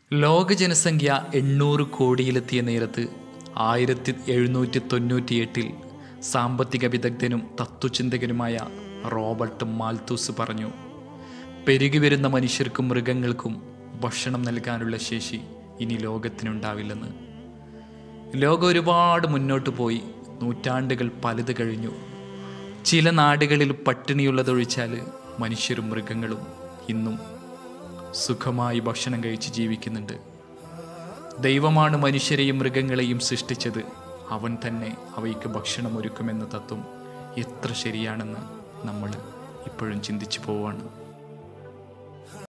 ലോക ജനസംഖ്യ എണ്ണൂറ് കോടിയിലെത്തിയ നേരത്ത് ആയിരത്തി എഴുന്നൂറ്റി തൊണ്ണൂറ്റിയെട്ടിൽ സാമ്പത്തിക വിദഗ്ധനും തത്വചിന്തകനുമായ റോബർട്ട് മാൽത്തൂസ് പറഞ്ഞു പെരുകി വരുന്ന മനുഷ്യർക്കും മൃഗങ്ങൾക്കും ഭക്ഷണം നൽകാനുള്ള ശേഷി ഇനി ലോകത്തിനുണ്ടാവില്ലെന്ന് ലോകം ഒരുപാട് മുന്നോട്ട് പോയി നൂറ്റാണ്ടുകൾ പലത് കഴിഞ്ഞു ചില നാടുകളിൽ പട്ടിണിയുള്ളതൊഴിച്ചാൽ മനുഷ്യരും മൃഗങ്ങളും ഇന്നും സുഖമായി ഭക്ഷണം കഴിച്ച് ജീവിക്കുന്നുണ്ട് ദൈവമാണ് മനുഷ്യരെയും മൃഗങ്ങളെയും സൃഷ്ടിച്ചത് അവൻ തന്നെ അവയ്ക്ക് ഭക്ഷണം ഒരുക്കുമെന്ന തത്വം എത്ര ശരിയാണെന്ന് നമ്മൾ ഇപ്പോഴും ചിന്തിച്ചു പോവാണ്